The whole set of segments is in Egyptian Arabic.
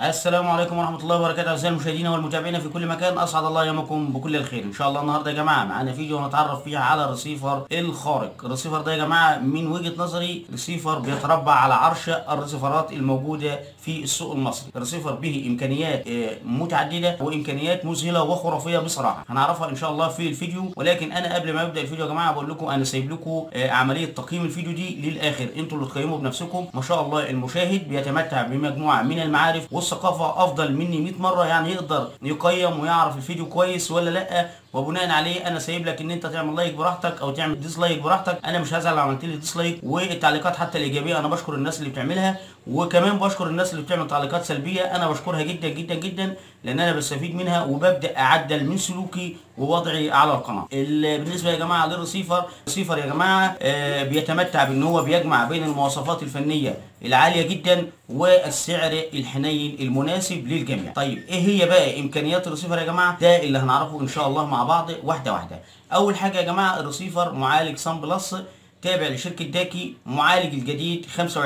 السلام عليكم ورحمة الله وبركاته أعزائي المشاهدين والمتابعين في كل مكان أسعد الله يومكم بكل الخير إن شاء الله النهاردة يا جماعة معانا فيديو هنتعرف فيها على الريسيفر الخارق الريسيفر ده يا جماعة من وجهة نظري ريسيفر بيتربع على عرش الريسيفرات الموجودة في السوق المصري الريسيفر به إمكانيات آه، متعددة وإمكانيات مذهلة وخرافية بصراحة هنعرفها إن شاء الله في الفيديو ولكن أنا قبل ما أبدأ الفيديو يا جماعة بقول لكم أنا سايب لكم آه، عملية تقييم الفيديو دي للآخر أنتوا اللي تقيموا بنفسكم ما شاء الله المشاهد بيتمتع بمجموعة من المعارف والثقافة أفضل مني 100 مرة يعني يقدر يقيم ويعرف الفيديو كويس ولا لأ وبناء عليه انا سايب لك ان انت تعمل لايك براحتك او تعمل ديسلايك براحتك انا مش هزعل لو عملت لي ديسلايك والتعليقات حتى الايجابيه انا بشكر الناس اللي بتعملها وكمان بشكر الناس اللي بتعمل تعليقات سلبيه انا بشكرها جدا جدا جدا لان انا بستفيد منها وببدا اعدل من سلوكي ووضعي على القناه ال- بالنسبه يا جماعه للريسيفر الريسيفر يا جماعه آه، بيتمتع بان هو بيجمع بين المواصفات الفنيه العاليه جدا والسعر الحنين المناسب للجميع طيب ايه هي بقى امكانيات الريسيفر يا جماعه ده اللي هنعرفه ان شاء الله مع بعض واحده واحده اول حاجه يا جماعه الريسيفر معالج سان بلس تابع لشركة داكي معالج الجديد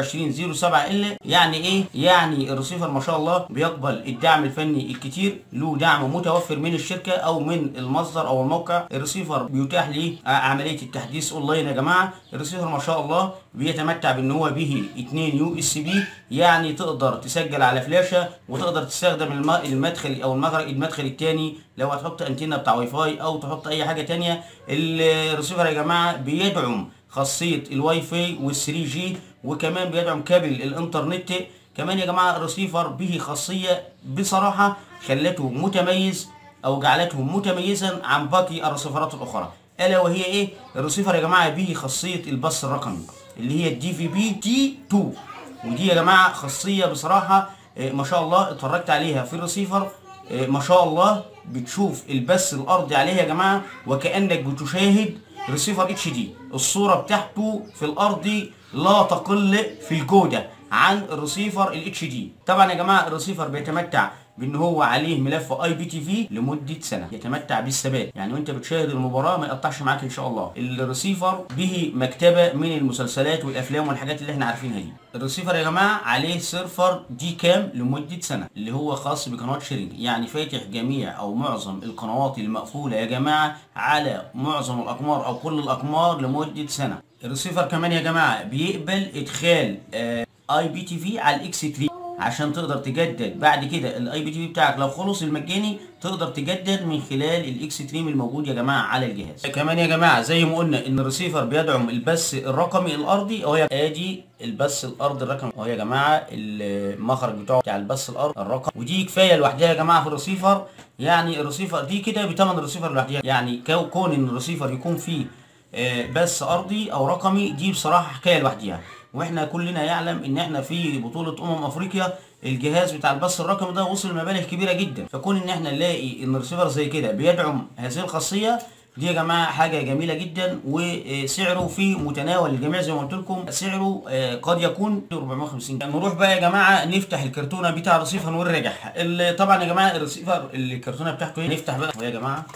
2507 ال يعني ايه يعني الريسيفر ما شاء الله بيقبل الدعم الفني الكتير له دعم متوفر من الشركة او من المصدر او الموقع الريسيفر بيتاح ليه عملية التحديث اونلاين يا جماعة الريسيفر ما شاء الله بيتمتع بان هو به 2 يو اس بي يعني تقدر تسجل على فلاشة وتقدر تستخدم الم- المدخل او المخرج المدخل الثاني لو هتحط انتنة بتاع واي فاي او تحط اي حاجة تانية الريسيفر يا جماعة بيدعم خاصية الواي فاي وال 3 جي وكمان بيدعم كابل الانترنت كمان يا جماعة الريسيفر به خاصية بصراحة خلته متميز او جعلته متميزا عن باقي الريسيفرات الاخرى الا وهي ايه الريسيفر يا جماعة به خاصية البث الرقمي اللي هي الدي في بي تي 2 ودي يا جماعة خاصية بصراحة آه، ما شاء الله اتفرجت عليها في الريسيفر آه، ما شاء الله بتشوف البث الارضي عليها يا جماعة وكأنك بتشاهد ريسيفر اتش دي الصورة بتاعته في الارض لا تقل في الجودة عن الريسيفر الاتش دي طبعا يا جماعة الريسيفر بيتمتع بان هو عليه ملف اي بي تي في لمده سنه يتمتع بالثبات يعني وانت بتشاهد المباراه ما يقطعش معاك ان شاء الله الريسيفر به مكتبه من المسلسلات والافلام والحاجات اللي احنا عارفينها دي الريسيفر يا جماعه عليه سيرفر دي كام لمده سنه اللي هو خاص بقناه شيرين يعني فاتح جميع او معظم القنوات المقفوله يا جماعه على معظم الاقمار او كل الاقمار لمده سنه الريسيفر كمان يا جماعه بيقبل ادخال اي بي تي في على الاكس 3 عشان تقدر تجدد بعد كده الاي بي تي في بتاعك لو خلص المجاني تقدر تجدد من خلال الاكس تريم الموجود يا جماعه على الجهاز كمان يا جماعه زي ما قلنا ان الريسيفر بيدعم البث الرقمي الارضي اهو يا- ادي البث الارضي الرقمي اهو يا جماعه المخرج بتاعه بتاع البث الارضي الرقمي ودي كفايه لوحدها يا جماعه في الريسيفر يعني الريسيفر دي كده بتمن الريسيفر لوحدها يعني كو- كون ان الريسيفر يكون فيه آه، بث ارضي او رقمي دي بصراحه حكايه لوحدها واحنا كلنا يعلم ان احنا في بطوله امم افريقيا الجهاز بتاع البث الرقمي ده وصل لمبالغ كبيره جدا فكون ان احنا نلاقي ان الريسيفر زي كده بيدعم هذه الخاصيه دي يا جماعه حاجه جميله جدا وسعره في متناول الجميع زي ما قلت لكم سعره آه، قد يكون 450 نروح بقى يا جماعه نفتح الكرتونه بتاع الريسيفر ونرجعها ال- طبعا يا جماعه الريسيفر الكرتونه بتاعته هنا نفتح بقى يا جماعه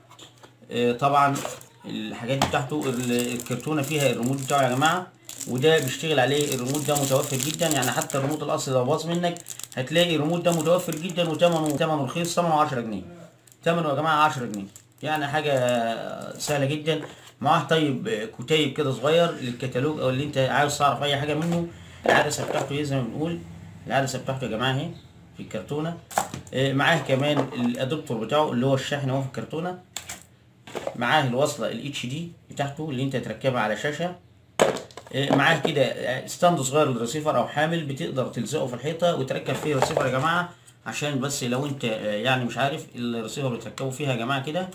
آه، طبعا الحاجات دي بتاعته ال- الكرتونه فيها الريموت بتاعه يا جماعه وده بيشتغل عليه الريموت ده متوفر جدا يعني حتى الريموت الاصلي لو باظ منك هتلاقي الريموت ده متوفر جدا وثمنه ثمنه رخيص ثمنه 10 جنيه ثمنه يا جماعه 10 جنيه يعني حاجه سهله جدا معاه طيب كتيب كده صغير للكتالوج او اللي انت عاوز تعرف اي حاجه منه العدسه بتاعته ايه زي ما بنقول العدسه بتاعته يا جماعه اهي في الكرتونه آه، معاه كمان الادابتور بتاعه اللي هو الشاحن اهو في الكرتونه معاه الوصله الاتش دي بتاعته اللي انت تركبها على شاشه آه، معاه كده آه، ستاند صغير للريسيفر او حامل بتقدر تلزقه في الحيطه وتركب فيه الريسيفر يا جماعه عشان بس لو انت آه، يعني مش عارف الريسيفر بتركبه فيها يا جماعه كده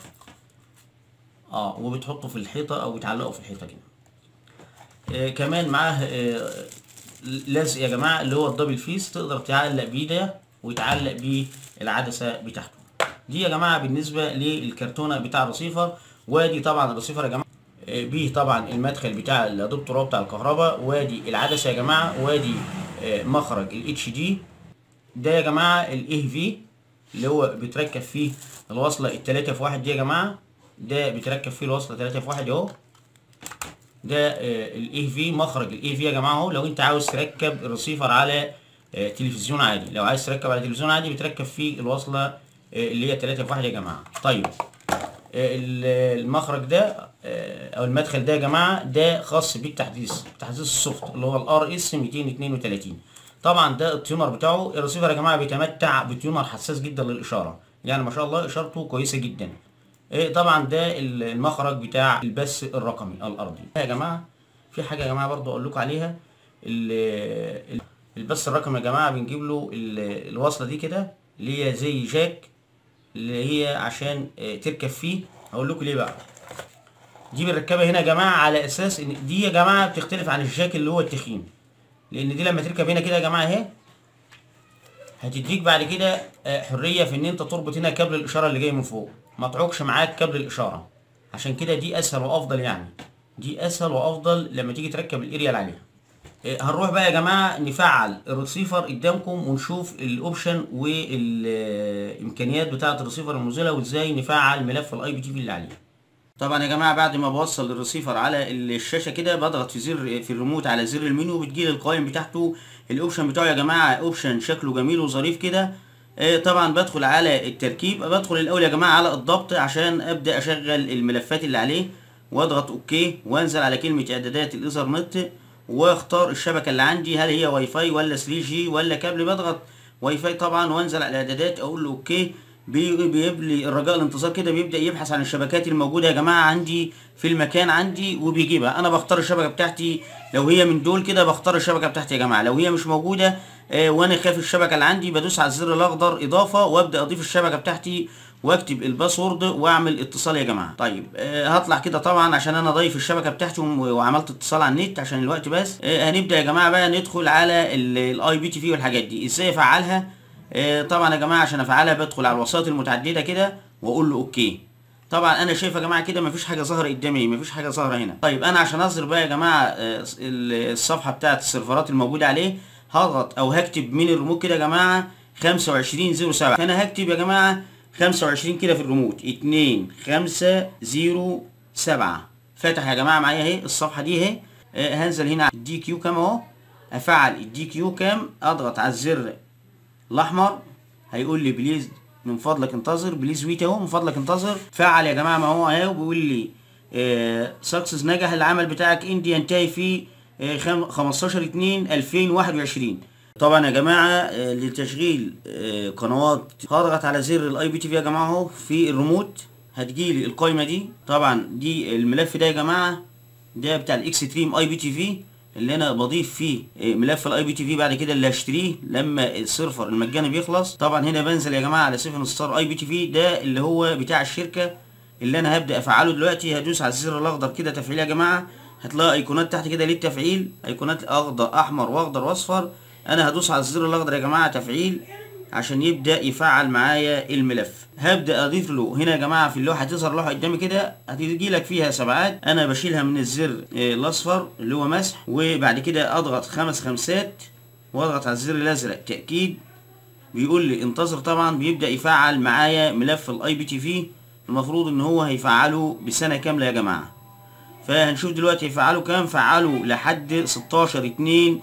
اه وبتحطه في الحيطه او بتعلقه في الحيطه كده آه كمان معاه آه لزق يا جماعه اللي هو الدبل فيس تقدر تعلق بيه ده ويتعلق بيه العدسه بتاعته دي يا جماعه بالنسبه للكرتونه بتاع الريسيفر وادي طبعا الريسيفر يا جماعه آه، بيه طبعا المدخل بتاع الادابتور بتاع الكهرباء وادي العدسه يا جماعه وادي آه، مخرج الاتش دي ده يا جماعه الاي في اللي هو بيتركب فيه الوصله التلاتة في واحد دي يا جماعه ده بيتركب فيه الوصله تلاتة في واحد اهو ده الاي في مخرج الاي في يا جماعه اهو لو انت عاوز تركب الريسيفر على آه، تلفزيون عادي لو عايز تركب على تلفزيون عادي بتركب فيه الوصله آه، اللي هي 3 في 1 يا جماعه طيب آه، ال- المخرج ده آه، او المدخل ده يا جماعه ده خاص بالتحديث تحديث السوفت اللي هو الار اس 232 طبعا ده التيونر بتاعه الريسيفر يا جماعه بيتمتع بتيونر حساس جدا للاشاره يعني ما شاء الله اشارته كويسه جدا إيه طبعا ده ال- المخرج بتاع البث الرقمي الارضي يا جماعه في حاجه يا جماعه برضو اقول لكم عليها ال- ال- البث الرقمي يا جماعه بنجيب له ال- الوصله دي كده اللي هي زي جاك اللي هي عشان آه، تركب فيه هقول لكم ليه بقى دي بنركبها هنا يا جماعه على اساس ان دي يا جماعه بتختلف عن الجاك اللي هو التخين لان دي لما تركب هنا كده يا جماعه اهي هتديك بعد كده آه، حريه في ان انت تربط هنا كابل الاشاره اللي جاي من فوق ما تعوقش معاك كابل الاشاره عشان كده دي اسهل وافضل يعني دي اسهل وافضل لما تيجي تركب الاريال عليها إيه، هنروح بقى يا جماعه نفعل الريسيفر قدامكم ونشوف الاوبشن والامكانيات بتاعه الريسيفر الموزيلا وازاي نفعل ملف الاي بي تي في اللي عليه طبعا يا جماعه بعد ما بوصل الريسيفر على الشاشه كده بضغط في زر في الريموت على زر المنيو بتجيلي القائم بتاعته الاوبشن بتاعه يا جماعه اوبشن شكله جميل وظريف كده آه، طبعا بدخل على التركيب بدخل الاول يا جماعه على الضبط عشان ابدا اشغل الملفات اللي عليه واضغط اوكي وانزل على كلمه اعدادات الايثرنت واختار الشبكه اللي عندي هل هي واي فاي ولا 3 جي ولا كابل بضغط واي فاي طبعا وانزل على الاعدادات اقول له اوكي بي- بيبلي الرجاء الانتظار كده بيبدا يبحث عن الشبكات الموجوده يا جماعه عندي في المكان عندي وبيجيبها انا بختار الشبكه بتاعتي لو هي من دول كده بختار الشبكه بتاعتي يا جماعه لو هي مش موجوده آه وانا خايف الشبكه اللي عندي بدوس على الزر الاخضر اضافه وابدا اضيف الشبكه بتاعتي واكتب الباسورد واعمل اتصال يا جماعه طيب آه هطلع كده طبعا عشان انا ضايف الشبكه بتاعتي وم- وعملت اتصال على النت عشان الوقت بس آه هنبدا يا جماعه بقى ندخل على الاي بي تي في والحاجات دي ازاي افعلها آه طبعا يا جماعه عشان افعلها بدخل على الوسائط المتعدده كده واقول له اوكي طبعا انا شايف يا جماعه كده مفيش حاجه ظاهره قدامي مفيش حاجه ظاهره هنا طيب انا عشان اظهر بقى يا جماعه آه، ال- الصفحه بتاعه السيرفرات الموجوده عليه هضغط او هكتب من الريموت كده يا جماعه 2507 فانا هكتب يا جماعه 25 كده في الريموت 2507 فاتح يا جماعه معايا اهي الصفحه دي اهي آه، هنزل هنا على الدي كيو كام اهو افعل الدي كيو كام اضغط على الزر الاحمر هيقول لي بليز من فضلك انتظر بليز ويت اهو من فضلك انتظر فعل يا جماعه ما هو اهو وبيقول لي سكسس نجح العمل بتاعك اندي ينتهي في آه، خم- 15 2 2021 طبعا يا جماعه آه، لتشغيل آه، قنوات هضغط على زر الاي بي تي في يا جماعه اهو في الريموت هتجيلي القايمه دي طبعا دي الملف ده يا جماعه ده بتاع الاكستريم اي بي تي في اللي انا بضيف فيه إيه، ملف الاي بي تي في بعد كده اللي هشتريه لما السيرفر المجاني بيخلص طبعا هنا بنزل يا جماعه على 7 ستار اي بي تي في ده اللي هو بتاع الشركه اللي انا هبدا افعله دلوقتي هدوس على الزر الاخضر كده تفعيل يا جماعه هتلاقي ايقونات تحت كده للتفعيل ايقونات اخضر احمر واخضر واصفر انا هدوس على الزر الاخضر يا جماعه تفعيل عشان يبدا يفعل معايا الملف هبدا اضيف له هنا يا جماعه في اللوحه هتظهر لوحه قدامي كده هتيجي لك فيها سبعات انا بشيلها من الزر آه، الاصفر اللي هو مسح وبعد كده اضغط خمس خمسات واضغط على الزر الازرق تاكيد بيقول لي انتظر طبعا بيبدا يفعل معايا ملف الاي بي تي في المفروض ان هو هيفعله بسنه كامله يا جماعه فهنشوف دلوقتي يفعلوا كام فعلوا لحد 16 2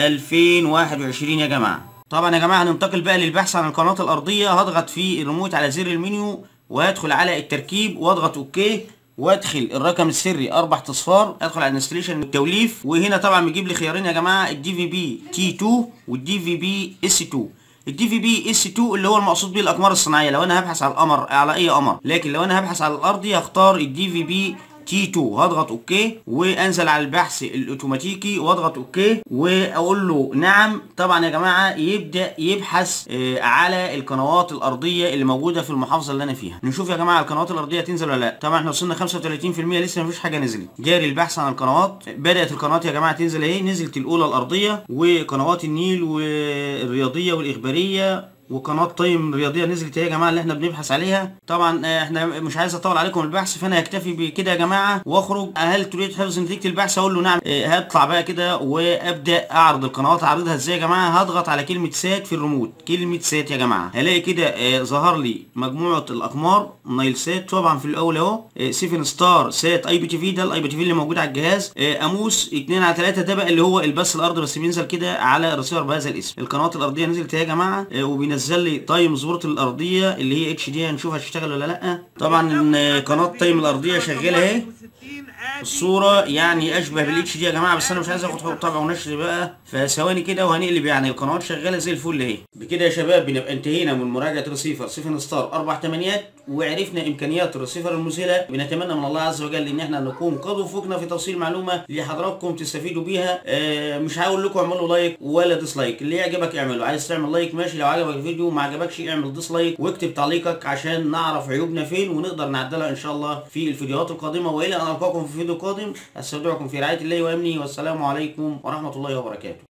2021 يا جماعه طبعا يا جماعه هننتقل بقى للبحث عن القناه الارضيه هضغط في الريموت على زر المنيو وهدخل على التركيب واضغط اوكي وادخل الرقم السري اربع اصفار ادخل على الانستليشن والتوليف وهنا طبعا بيجيب لي خيارين يا جماعه الدي في بي تي 2 والدي في بي اس 2 الدي في بي اس 2 اللي هو المقصود بيه الاقمار الصناعيه لو انا هبحث على القمر على اي قمر لكن لو انا هبحث على الارضي هختار الدي في بي تي 2 هضغط اوكي وانزل على البحث الاوتوماتيكي واضغط اوكي واقول له نعم طبعا يا جماعه يبدا يبحث آه، على القنوات الارضيه اللي موجوده في المحافظه اللي انا فيها نشوف يا جماعه القنوات الارضيه تنزل ولا لا طبعا احنا وصلنا 35% لسه مفيش حاجه نزلت جاري البحث عن القنوات بدات القنوات يا جماعه تنزل اهي نزلت الاولى الارضيه وقنوات النيل والرياضيه والاخباريه وقناه تايم رياضيه نزلت اهي يا جماعه اللي احنا بنبحث عليها طبعا آه، احنا مش عايز اطول عليكم البحث فانا هكتفي بكده يا جماعه واخرج هل تريد حفظ نتيجه البحث اقول له نعم آه، هطلع بقى كده وابدا اعرض القنوات اعرضها ازاي يا جماعه هضغط على كلمه سات في الريموت كلمه سات يا جماعه هلاقي كده آه، ظهر لي مجموعه الاقمار نايل سات طبعا في الاول اهو 7 ستار سات اي بي تي في ده الاي بي تي في اللي موجود على الجهاز آه، اموس 2 على 3 ده بقى اللي هو البث الارض بس بينزل كده على ريسيفر بهذا الاسم القنوات الارضيه نزلت اهي يا جماعه آه، وبينزل لي تايم ظبورة الارضيه اللي هي اتش دي هنشوف هتشتغل ولا لا طبعا آه، قناه تايم الارضيه شغاله اهي الصورة يعني أشبه بالاتش دي يا جماعة بس أنا مش عايز آخد حقوق طبع ونشر بقى فثواني كده وهنقلب يعني القنوات شغالة زي الفل أهي بكده يا شباب بنبقى انتهينا من مراجعة ريسيفر 7 ستار أربع تمانيات وعرفنا إمكانيات الريسيفر المذهلة بنتمنى من الله عز وجل إن إحنا نكون قد وفقنا في توصيل معلومة لحضراتكم تستفيدوا بيها آه مش هقول لكم اعملوا لايك ولا ديسلايك اللي يعجبك اعمله عايز تعمل لايك ماشي لو عجبك الفيديو ما عجبكش اعمل ديسلايك واكتب تعليقك عشان نعرف عيوبنا فين ونقدر نعدلها ان شاء الله في الفيديوهات القادمة والى ان القاكم في فيديو قادم استودعكم في رعاية الله وامنه والسلام عليكم ورحمة الله وبركاته